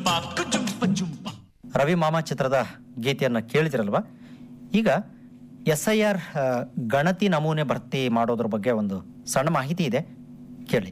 ಜುಂಪ ಕುಜುಂಪ ಜುಂಪ ರವಿ ಮಾಮ ಚಿತ್ರದ ಗೀತೆಯನ್ನು ಕೇಳಿದಿರಲ್ವಾ ಈಗ ಎಸ್ ಐ ಆರ್ ಗಣತಿ ನಮೂನೆ ಭರ್ತಿ ಮಾಡೋದ್ರ ಬಗ್ಗೆ ಒಂದು ಸಣ್ಣ ಮಾಹಿತಿ ಇದೆ ಕೇಳಿ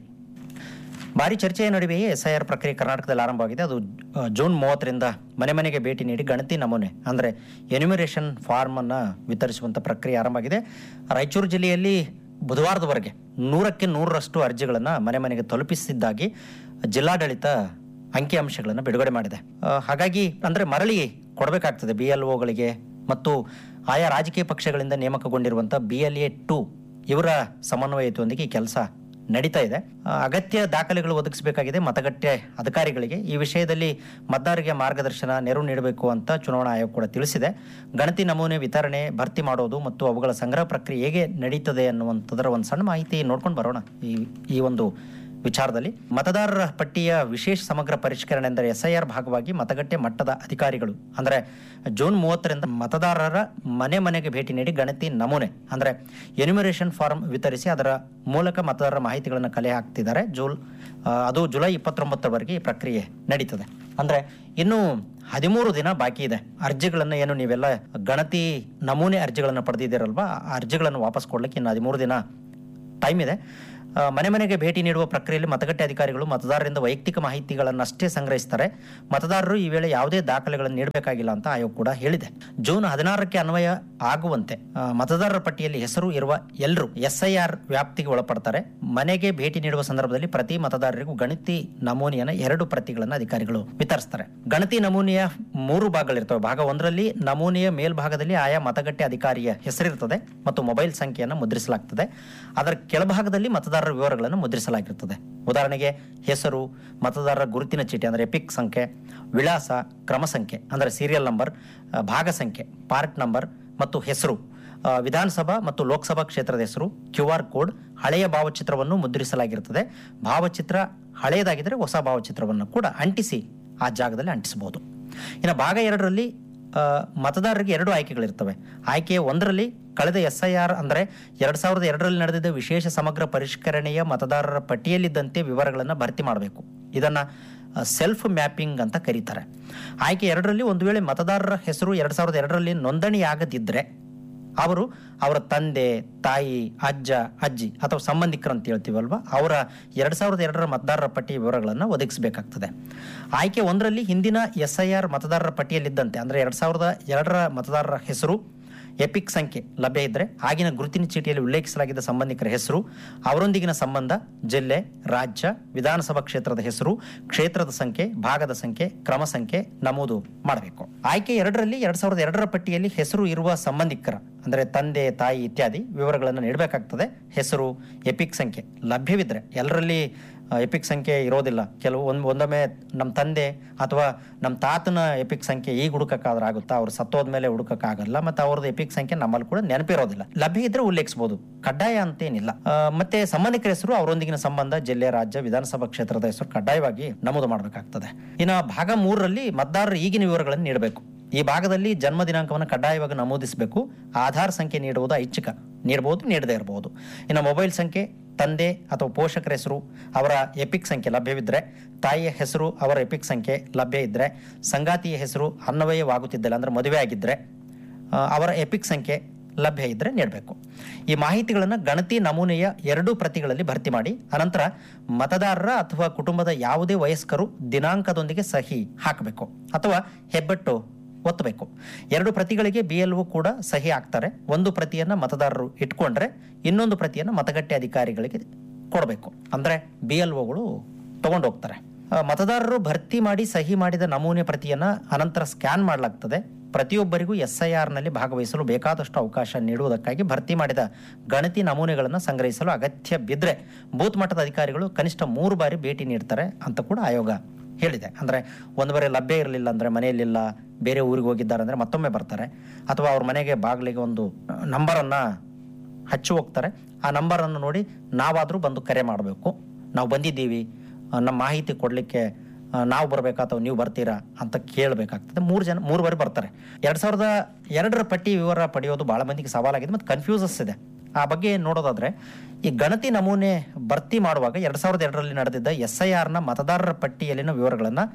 ಭಾರಿ ಚರ್ಚೆಯ ನಡುವೆಯೇ ಎಸ್ ಐ ಆರ್ ಪ್ರಕ್ರಿಯೆ ಕರ್ನಾಟಕದಲ್ಲಿ ಆರಂಭವಾಗಿದೆ ಅದು ಆ, ಜೂನ್ ಮೂವತ್ತರಿಂದ ಮನೆ ಮನೆಗೆ ಭೇಟಿ ನೀಡಿ ಗಣತಿ ನಮೂನೆ ಅಂದರೆ ಎನ್ಯುಮಿರೇಷನ್ ಫಾರ್ಮನ್ನು ವಿತರಿಸುವಂಥ ಪ್ರಕ್ರಿಯೆ ಆರಂಭವಾಗಿದೆ ರಾಯಚೂರು ಜಿಲ್ಲೆಯಲ್ಲಿ ಬುಧವಾರದವರೆಗೆ ನೂರಕ್ಕೆ ನೂರರಷ್ಟು ಅರ್ಜಿಗಳನ್ನು ಮನೆ ಮನೆಗೆ ತಲುಪಿಸಿದ್ದಾಗಿ ಜಿಲ್ಲಾಡಳಿತ ಅಂಕಿಅಂಶಗಳನ್ನು ಬಿಡುಗಡೆ ಮಾಡಿದೆ ಆ, ಹಾಗಾಗಿ ಅಂದರೆ ಮರಳಿ ಕೊಡಬೇಕಾಗ್ತದೆ ಬಿ ಎಲ್ ಒಗಳಿಗೆ ಮತ್ತು ಆಯಾ ರಾಜಕೀಯ ಪಕ್ಷಗಳಿಂದ ನೇಮಕಗೊಂಡಿರುವಂಥ ಬಿ ಎಲ್ ಎ ಟು ಇವರ ಸಮನ್ವಯತೆಯೊಂದಿಗೆ ಈ ಕೆಲಸ ನಡೀತಾ ಇದೆ ಆ, ಅಗತ್ಯ ದಾಖಲೆಗಳು ಒದಗಿಸಬೇಕಾಗಿದೆ ಮತಗಟ್ಟೆ ಅಧಿಕಾರಿಗಳಿಗೆ ಈ ವಿಷಯದಲ್ಲಿ ಮತದಾರರಿಗೆ ಮಾರ್ಗದರ್ಶನ ನೆರವು ನೀಡಬೇಕು ಅಂತ ಚುನಾವಣಾ ಆಯೋಗ ಕೂಡ ತಿಳಿಸಿದೆ ಗಣತಿ ನಮೂನೆ ವಿತರಣೆ ಭರ್ತಿ ಮಾಡೋದು ಮತ್ತು ಅವುಗಳ ಸಂಗ್ರಹ ಪ್ರಕ್ರಿಯೆ ಹೇಗೆ ನಡೀತದೆ ಅನ್ನುವಂಥದ್ದರ ಒಂದು ಸಣ್ಣ ಮಾಹಿತಿ ನೋಡ್ಕೊಂಡು ಬರೋಣ ಈ ಈ ಒಂದು ವಿಚಾರದಲ್ಲಿ ಮತದಾರರ ಪಟ್ಟಿಯ ವಿಶೇಷ ಸಮಗ್ರ ಪರಿಷ್ಕರಣೆ ಎಂದರೆ ಎಸ್ ಐ ಆರ್ ಭಾಗವಾಗಿ ಮತಗಟ್ಟೆ ಮಟ್ಟದ ಅಧಿಕಾರಿಗಳು ಅಂದರೆ ಜೂನ್ ಮೂವತ್ತರಿಂದ ಮತದಾರರ ಮನೆ ಮನೆಗೆ ಭೇಟಿ ನೀಡಿ ಗಣತಿ ನಮೂನೆ ಅಂದರೆ ಎನ್ಯುಮರೇಷನ್ ಫಾರ್ಮ್ ವಿತರಿಸಿ ಅದರ ಮೂಲಕ ಮತದಾರರ ಮಾಹಿತಿಗಳನ್ನು ಕಲೆ ಹಾಕ್ತಿದ್ದಾರೆ ಜೂಲ್ ಆ, ಅದು ಜುಲೈ ಇಪ್ಪತ್ತೊಂಬತ್ತರವರೆಗೆ ಈ ಪ್ರಕ್ರಿಯೆ ನಡೀತದೆ ಅಂದರೆ ಇನ್ನು ಹದಿಮೂರು ದಿನ ಬಾಕಿ ಇದೆ ಅರ್ಜಿಗಳನ್ನು ಏನು ನೀವೆಲ್ಲ ಗಣತಿ ನಮೂನೆ ಅರ್ಜಿಗಳನ್ನು ಪಡೆದಿದ್ದೀರಲ್ವಾ ಆ ಅರ್ಜಿಗಳನ್ನು ವಾಪಸ್ ಕೊಡ್ಲಿಕ್ಕೆ ಇನ್ನು ಹದಿಮೂರು ದಿನ ಟೈಮ್ ಇದೆ ಆ, ಮನೆ ಮನೆಗೆ ಭೇಟಿ ನೀಡುವ ಪ್ರಕ್ರಿಯೆಯಲ್ಲಿ ಮತಗಟ್ಟೆ ಅಧಿಕಾರಿಗಳು ಮತದಾರರಿಂದ ವೈಯಕ್ತಿಕ ಮಾಹಿತಿಗಳನ್ನಷ್ಟೇ ಸಂಗ್ರಹಿಸ್ತಾರೆ ಮತದಾರರು ಈ ವೇಳೆ ಯಾವುದೇ ದಾಖಲೆಗಳನ್ನು ನೀಡಬೇಕಾಗಿಲ್ಲ ಅಂತ ಆಯೋಗ ಕೂಡ ಹೇಳಿದೆ ಜೂನ್ ಹದಿನಾರಕ್ಕೆ ಅನ್ವಯ ಆಗುವಂತೆ ಆ, ಮತದಾರರ ಪಟ್ಟಿಯಲ್ಲಿ ಹೆಸರು ಇರುವ ಎಲ್ಲರೂ ಎಸ್ ಐ ಆರ್ ವ್ಯಾಪ್ತಿಗೆ ಒಳಪಡ್ತಾರೆ ಮನೆಗೆ ಭೇಟಿ ನೀಡುವ ಸಂದರ್ಭದಲ್ಲಿ ಪ್ರತಿ ಮತದಾರರಿಗೂ ಗಣತಿ ನಮೂನೆಯನ್ನು ಎರಡು ಪ್ರತಿಗಳನ್ನು ಅಧಿಕಾರಿಗಳು ವಿತರಿಸ್ತಾರೆ ಗಣತಿ ನಮೂನೆಯ ಮೂರು ಭಾಗಗಳಿರ್ತವೆ ಭಾಗ ಒಂದರಲ್ಲಿ ನಮೂನೆಯ ಮೇಲ್ಭಾಗದಲ್ಲಿ ಆಯಾ ಮತಗಟ್ಟೆ ಅಧಿಕಾರಿಯ ಹೆಸರಿರ್ತದೆ ಮತ್ತು ಮೊಬೈಲ್ ಸಂಖ್ಯೆಯನ್ನು ಮುದ್ರಿಸಲಾಗ್ತದೆ ಅದರ ಕೆಳಭಾಗದಲ್ಲಿ ಮತದಾರರ ವಿವರಗಳನ್ನು ಮುದ್ರಿಸಲಾಗಿರ್ತದೆ ಉದಾಹರಣೆಗೆ ಹೆಸರು ಮತದಾರರ ಗುರುತಿನ ಚೀಟಿ ಅಂದರೆ ಎಪಿಕ್ ಸಂಖ್ಯೆ ವಿಳಾಸ ಕ್ರಮ ಸಂಖ್ಯೆ ಅಂದರೆ ಸೀರಿಯಲ್ ನಂಬರ್ ಆ, ಭಾಗ ಸಂಖ್ಯೆ ಪಾರ್ಟ್ ನಂಬರ್ ಮತ್ತು ಹೆಸರು ಆ, ವಿಧಾನಸಭಾ ಮತ್ತು ಲೋಕಸಭಾ ಕ್ಷೇತ್ರದ ಹೆಸರು ಕ್ಯೂ ಆರ್ ಕೋಡ್ ಹಳೆಯ ಭಾವಚಿತ್ರವನ್ನು ಮುದ್ರಿಸಲಾಗಿರುತ್ತದೆ ಭಾವಚಿತ್ರ ಹಳೆಯದಾಗಿದ್ದರೆ ಹೊಸ ಭಾವಚಿತ್ರವನ್ನು ಕೂಡ ಅಂಟಿಸಿ ಆ ಜಾಗದಲ್ಲಿ ಅಂಟಿಸಬಹುದು ಇನ್ನು ಭಾಗ ಎರಡರಲ್ಲಿ ಆ, ಮತದಾರರಿಗೆ ಎರಡು ಆಯ್ಕೆಗಳಿರ್ತವೆ ಆಯ್ಕೆ ಒಂದರಲ್ಲಿ ಕಳೆದ ಎಸ್ ಐ ಆರ್ ಅಂದರೆ ಎರಡು ಸಾವಿರದ ಎರಡರಲ್ಲಿ ನಡೆದಿದ್ದ ವಿಶೇಷ ಸಮಗ್ರ ಪರಿಷ್ಕರಣೆಯ ಮತದಾರರ ಪಟ್ಟಿಯಲ್ಲಿದ್ದಂತೆ ವಿವರಗಳನ್ನು ಭರ್ತಿ ಮಾಡಬೇಕು ಇದನ್ನು ಸೆಲ್ಫ್ ಮ್ಯಾಪಿಂಗ್ ಅಂತ ಕರೀತಾರೆ ಆಯ್ಕೆ ಎರಡರಲ್ಲಿ ಒಂದು ವೇಳೆ ಮತದಾರರ ಹೆಸರು ಎರಡು ಸಾವಿರದ ಎರಡರಲ್ಲಿ ನೋಂದಣಿಯಾಗದಿದ್ದರೆ ಅವರು ಅವರ ತಂದೆ ತಾಯಿ ಅಜ್ಜ ಅಜ್ಜಿ ಅಥವಾ ಸಂಬಂಧಿಕರು ಅಂತ ಹೇಳ್ತೀವಲ್ವ ಅವರ ಎರಡು ಸಾವಿರದ ಎರಡರ ಮತದಾರರ ಪಟ್ಟಿ ವಿವರಗಳನ್ನು ಒದಗಿಸಬೇಕಾಗ್ತದೆ ಆಯ್ಕೆ ಒಂದರಲ್ಲಿ ಹಿಂದಿನ ಎಸ್ ಐ ಆರ್ ಮತದಾರರ ಪಟ್ಟಿಯಲ್ಲಿದ್ದಂತೆ ಅಂದರೆ ಎರಡು ಸಾವಿರದ ಎರಡರ ಮತದಾರರ ಹೆಸರು ಎಪಿಕ್ ಸಂಖ್ಯೆ ಲಭ್ಯ ಇದ್ದರೆ ಆಗಿನ ಗುರುತಿನ ಚೀಟಿಯಲ್ಲಿ ಉಲ್ಲೇಖಿಸಲಾಗಿದ್ದ ಸಂಬಂಧಿಕರ ಹೆಸರು ಅವರೊಂದಿಗಿನ ಸಂಬಂಧ ಜಿಲ್ಲೆ ರಾಜ್ಯ ವಿಧಾನಸಭಾ ಕ್ಷೇತ್ರದ ಹೆಸರು ಕ್ಷೇತ್ರದ ಸಂಖ್ಯೆ ಭಾಗದ ಸಂಖ್ಯೆ ಕ್ರಮ ಸಂಖ್ಯೆ ನಮೂದು ಮಾಡಬೇಕು ಆಯ್ಕೆ ಎರಡರಲ್ಲಿ ಎರಡ್ ಸಾವಿರದ ಎರಡರ ಪಟ್ಟಿಯಲ್ಲಿ ಹೆಸರು ಇರುವ ಸಂಬಂಧಿಕರ ಅಂದರೆ ತಂದೆ ತಾಯಿ ಇತ್ಯಾದಿ ವಿವರಗಳನ್ನು ನೀಡಬೇಕಾಗ್ತದೆ ಹೆಸರು ಎಪಿಕ್ ಸಂಖ್ಯೆ ಲಭ್ಯವಿದ್ದರೆ ಎಲ್ಲರಲ್ಲಿ ಆ, ಎಪಿಕ್ ಸಂಖ್ಯೆ ಇರೋದಿಲ್ಲ ಕೆಲವು ಒಂದು ಒಂದೊಮ್ಮೆ ನಮ್ಮ ತಂದೆ ಅಥವಾ ನಮ್ಮ ತಾತನ ಎಪಿಕ್ ಸಂಖ್ಯೆ ಈಗ ಹುಡುಕಕ್ಕಾದ್ರೆ ಆಗುತ್ತಾ ಅವ್ರು ಸತ್ತೋದ್ಮೇಲೆ ಹುಡುಕಕ್ಕಾಗಲ್ಲ ಮತ್ತು ಅವ್ರದ್ದು ಎಪಿಕ್ ಸಂಖ್ಯೆ ನಮ್ಮಲ್ಲಿ ಕೂಡ ನೆನಪಿರೋದಿಲ್ಲ ಲಭ್ಯ ಇದ್ರೆ ಉಲ್ಲೇಖಿಸಬಹುದು ಕಡ್ಡಾಯ ಅಂತೇನಿಲ್ಲ ಆ, ಮತ್ತೆ ಸಂಬಂಧಿಕರ ಹೆಸರು ಅವರೊಂದಿಗಿನ ಸಂಬಂಧ ಜಿಲ್ಲೆ ರಾಜ್ಯ ವಿಧಾನಸಭಾ ಕ್ಷೇತ್ರದ ಹೆಸರು ಕಡ್ಡಾಯವಾಗಿ ನಮೂದು ಮಾಡಬೇಕಾಗ್ತದೆ ಇನ್ನು ಭಾಗ ಮೂರರಲ್ಲಿ ಮತದಾರರ ಈಗಿನ ವಿವರಗಳನ್ನು ನೀಡಬೇಕು ಈ ಭಾಗದಲ್ಲಿ ಜನ್ಮ ದಿನಾಂಕವನ್ನು ಕಡ್ಡಾಯವಾಗಿ ನಮೂದಿಸಬೇಕು ಆಧಾರ್ ಸಂಖ್ಯೆ ನೀಡುವುದು ಐಚ್ಛಿಕ ನೀಡಬಹುದು ನೀಡದೇ ಇರಬಹುದು ಇನ್ನು ಮೊಬೈಲ್ ಸಂಖ್ಯೆ ತಂದೆ ಅಥವಾ ಪೋಷಕರ ಹೆಸರು ಅವರ ಎಪಿಕ್ ಸಂಖ್ಯೆ ಲಭ್ಯವಿದ್ದರೆ ತಾಯಿಯ ಹೆಸರು ಅವರ ಎಪಿಕ್ ಸಂಖ್ಯೆ ಲಭ್ಯ ಇದ್ದರೆ ಸಂಗಾತಿಯ ಹೆಸರು ಅನ್ವಯವಾಗುತ್ತಿದ್ದಿಲ್ಲ ಅಂದರೆ ಮದುವೆ ಆಗಿದ್ದರೆ ಆ, ಅವರ ಎಪಿಕ್ ಸಂಖ್ಯೆ ಲಭ್ಯ ಇದ್ದರೆ ನೀಡಬೇಕು ಈ ಮಾಹಿತಿಗಳನ್ನು ಗಣತಿ ನಮೂನೆಯ ಎರಡೂ ಪ್ರತಿಗಳಲ್ಲಿ ಭರ್ತಿ ಮಾಡಿ ಅನಂತರ ಮತದಾರರ ಅಥವಾ ಕುಟುಂಬದ ಯಾವುದೇ ವಯಸ್ಕರು ದಿನಾಂಕದೊಂದಿಗೆ ಸಹಿ ಹಾಕಬೇಕು ಅಥವಾ ಹೆಬ್ಬೆಟ್ಟು ಒತ್ತಬೇಕು ಎರಡು ಪ್ರತಿಗಳಿಗೆ ಬಿ ಎಲ್ ಕೂಡ ಸಹಿ ಹಾಕ್ತಾರೆ ಒಂದು ಪ್ರತಿಯನ್ನು ಮತದಾರರು ಇಟ್ಕೊಂಡ್ರೆ ಇನ್ನೊಂದು ಪ್ರತಿಯನ್ನು ಮತಗಟ್ಟೆ ಅಧಿಕಾರಿಗಳಿಗೆ ಕೊಡಬೇಕು ಅಂದರೆ ಬಿ ಎಲ್ ಒಗಳು ತಗೊಂಡು ಹೋಗ್ತಾರೆ ಆ, ಮತದಾರರು ಭರ್ತಿ ಮಾಡಿ ಸಹಿ ಮಾಡಿದ ನಮೂನೆ ಪ್ರತಿಯನ್ನು ಅನಂತರ ಸ್ಕ್ಯಾನ್ ಮಾಡಲಾಗ್ತದೆ ಪ್ರತಿಯೊಬ್ಬರಿಗೂ ಎಸ್ ಐ ಆರ್ನಲ್ಲಿ ಭಾಗವಹಿಸಲು ಬೇಕಾದಷ್ಟು ಅವಕಾಶ ನೀಡುವುದಕ್ಕಾಗಿ ಭರ್ತಿ ಮಾಡಿದ ಗಣತಿ ನಮೂನೆಗಳನ್ನು ಸಂಗ್ರಹಿಸಲು ಅಗತ್ಯ ಬಿದ್ದರೆ ಬೂತ್ ಮಟ್ಟದ ಅಧಿಕಾರಿಗಳು ಕನಿಷ್ಠ ಮೂರು ಬಾರಿ ಭೇಟಿ ನೀಡ್ತಾರೆ ಅಂತ ಕೂಡ ಆಯೋಗ ಹೇಳಿದೆ ಅಂದರೆ ಒಂದು ಬಾರಿ ಲಭ್ಯ ಇರಲಿಲ್ಲ ಅಂದರೆ ಮನೆಯಲ್ಲಿಲ್ಲ ಬೇರೆ ಊರಿಗೆ ಹೋಗಿದ್ದಾರೆ ಅಂದರೆ ಮತ್ತೊಮ್ಮೆ ಬರ್ತಾರೆ ಅಥವಾ ಅವ್ರ ಮನೆಗೆ ಬಾಗಿಲಿಗೆ ಒಂದು ನಂಬರನ್ನು ಹಚ್ಚಿ ಹೋಗ್ತಾರೆ ಆ ನಂಬರನ್ನು ನೋಡಿ ನಾವಾದರೂ ಬಂದು ಕರೆ ಮಾಡಬೇಕು ನಾವು ಬಂದಿದ್ದೀವಿ ಆ, ನಮ್ಮ ಮಾಹಿತಿ ಕೊಡಲಿಕ್ಕೆ ನಾವು ಬರಬೇಕಾ ಅಥವಾ ನೀವು ಬರ್ತೀರಾ ಅಂತ ಕೇಳಬೇಕಾಗ್ತದೆ ಮೂರು ಜನ ಮೂರು ಬಾರಿ ಬರ್ತಾರೆ ಎರಡು ಸಾವಿರದ ಎರಡರ ಪಟ್ಟಿ ವಿವರ ಪಡೆಯೋದು ಭಾಳ ಮಂದಿಗೆ ಸವಾಲಾಗಿದೆ ಮತ್ತು ಕನ್ಫ್ಯೂಸಸ್ ಇದೆ ಆ ಬಗ್ಗೆ ನೋಡೋದಾದ್ರೆ ಈ ಗಣತಿ ನಮೂನೆ ಭರ್ತಿ ಮಾಡುವಾಗ ಎರಡು ಸಾವಿರದ ಎರಡರಲ್ಲಿ ನಡೆದಿದ್ದ ಎಸ್ ಐ ಆರ್ನ ಮತದಾರರ ಪಟ್ಟಿಯಲ್ಲಿನ ವಿವರಗಳನ್ನು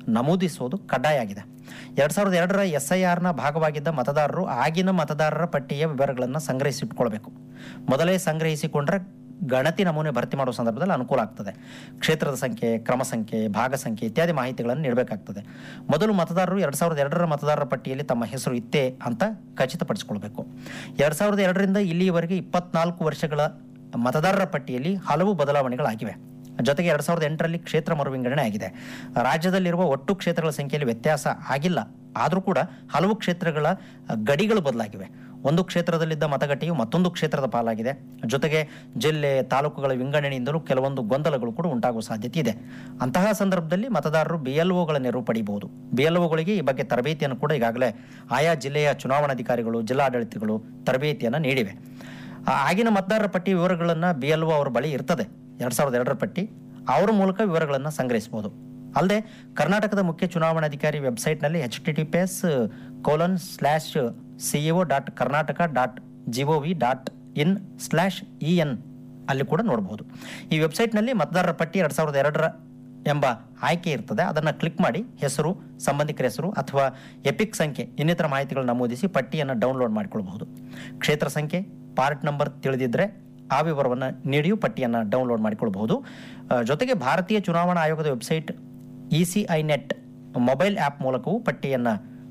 ನಮೂದಿಸುವುದು ಕಡ್ಡಾಯ ಆಗಿದೆ ಎರಡು ಸಾವಿರದ ಎರಡರ ಎಸ್ ಐ ಆರ್ನ ಭಾಗವಾಗಿದ್ದ ಮತದಾರರು ಆಗಿನ ಮತದಾರರ ಪಟ್ಟಿಯ ವಿವರಗಳನ್ನು ಸಂಗ್ರಹಿಸಿಟ್ಕೊಳ್ಬೇಕು ಮೊದಲೇ ಸಂಗ್ರಹಿಸಿಕೊಂಡ್ರೆ ಗಣತಿ ನಮೂನೆ ಭರ್ತಿ ಮಾಡುವ ಸಂದರ್ಭದಲ್ಲಿ ಅನುಕೂಲ ಆಗ್ತದೆ ಕ್ಷೇತ್ರದ ಸಂಖ್ಯೆ ಕ್ರಮ ಸಂಖ್ಯೆ ಭಾಗ ಸಂಖ್ಯೆ ಇತ್ಯಾದಿ ಮಾಹಿತಿಗಳನ್ನು ನೀಡಬೇಕಾಗ್ತದೆ ಮೊದಲು ಮತದಾರರು ಎರಡು ಸಾವಿರದ ಎರಡರ ಮತದಾರರ ಪಟ್ಟಿಯಲ್ಲಿ ತಮ್ಮ ಹೆಸರು ಇತ್ತೇ ಅಂತ ಖಚಿತಪಡಿಸಿಕೊಳ್ಬೇಕು ಎರಡು ಸಾವಿರದ ಎರಡರಿಂದ ಇಲ್ಲಿಯವರೆಗೆ ಇಪ್ಪತ್ನಾಲ್ಕು ವರ್ಷಗಳ ಮತದಾರರ ಪಟ್ಟಿಯಲ್ಲಿ ಹಲವು ಬದಲಾವಣೆಗಳಾಗಿವೆ ಜೊತೆಗೆ ಎರಡು ಸಾವಿರದ ಎಂಟರಲ್ಲಿ ಕ್ಷೇತ್ರ ಮರು ವಿಂಗಡಣೆ ಆಗಿದೆ ರಾಜ್ಯದಲ್ಲಿರುವ ಒಟ್ಟು ಕ್ಷೇತ್ರಗಳ ಸಂಖ್ಯೆಯಲ್ಲಿ ವ್ಯತ್ಯಾಸ ಆಗಿಲ್ಲ ಆದರೂ ಕೂಡ ಹಲವು ಕ್ಷೇತ್ರಗಳ ಅ, ಗಡಿಗಳು ಬದಲಾಗಿವೆ ಒಂದು ಕ್ಷೇತ್ರದಲ್ಲಿದ್ದ ಮತಗಟ್ಟೆಯು ಮತ್ತೊಂದು ಕ್ಷೇತ್ರದ ಪಾಲಾಗಿದೆ ಜೊತೆಗೆ ಜಿಲ್ಲೆ ತಾಲೂಕುಗಳ ವಿಂಗಡಣೆಯಿಂದಲೂ ಕೆಲವೊಂದು ಗೊಂದಲಗಳು ಕೂಡ ಉಂಟಾಗುವ ಸಾಧ್ಯತೆ ಇದೆ ಅಂತಹ ಸಂದರ್ಭದಲ್ಲಿ ಮತದಾರರು ಬಿ ಎಲ್ ಒಗಳ ನೆರವು ಪಡೆಯಬಹುದು ಬಿ ಎಲ್ ಒಗಳಿಗೆ ಈ ಬಗ್ಗೆ ತರಬೇತಿಯನ್ನು ಕೂಡ ಈಗಾಗಲೇ ಆಯಾ ಜಿಲ್ಲೆಯ ಚುನಾವಣಾಧಿಕಾರಿಗಳು ಜಿಲ್ಲಾಡಳಿತಗಳು ತರಬೇತಿಯನ್ನು ನೀಡಿವೆ ಆ ಆಗಿನ ಮತದಾರರ ಪಟ್ಟಿ ವಿವರಗಳನ್ನು ಬಿ ಎಲ್ ಒ ಅವರ ಬಳಿ ಇರ್ತದೆ ಎರಡು ಸಾವಿರದ ಎರಡರ ಪಟ್ಟಿ ಅವರ ಮೂಲಕ ವಿವರಗಳನ್ನು ಸಂಗ್ರಹಿಸಬಹುದು ಅಲ್ಲದೆ ಕರ್ನಾಟಕದ ಮುಖ್ಯ ಚುನಾವಣಾಧಿಕಾರಿ ವೆಬ್ಸೈಟ್ನಲ್ಲಿ H T T P S colon slash C E O dot Karnataka dot G O V dot in slash E N ಅಲ್ಲಿ ಕೂಡ ನೋಡಬಹುದು ಈ ವೆಬ್ಸೈಟ್ನಲ್ಲಿ ಮತದಾರರ ಪಟ್ಟಿ ಎರಡು ಸಾವಿರದ ಎರಡರ ಎಂಬ ಆಯ್ಕೆ ಇರ್ತದೆ ಅದನ್ನು ಕ್ಲಿಕ್ ಮಾಡಿ ಹೆಸರು ಸಂಬಂಧಿಕರ ಹೆಸರು ಅಥವಾ ಎಪಿಕ್ ಸಂಖ್ಯೆ ಇನ್ನಿತರ ಮಾಹಿತಿಗಳು ನಮೂದಿಸಿ ಪಟ್ಟಿಯನ್ನು ಡೌನ್ಲೋಡ್ ಮಾಡಿಕೊಳ್ಬಹುದು ಕ್ಷೇತ್ರ ಸಂಖ್ಯೆ ಪಾರ್ಟ್ ನಂಬರ್ ತಿಳಿದಿದ್ದರೆ ಆ ವಿವರವನ್ನು ನೀಡಿಯೂ ಪಟ್ಟಿಯನ್ನು ಡೌನ್ಲೋಡ್ ಮಾಡಿಕೊಳ್ಬಹುದು ಆ, ಜೊತೆಗೆ ಭಾರತೀಯ ಚುನಾವಣಾ ಆಯೋಗದ website E C I net mobile app ಮೂಲಕವೂ ಪಟ್ಟಿಯನ್ನು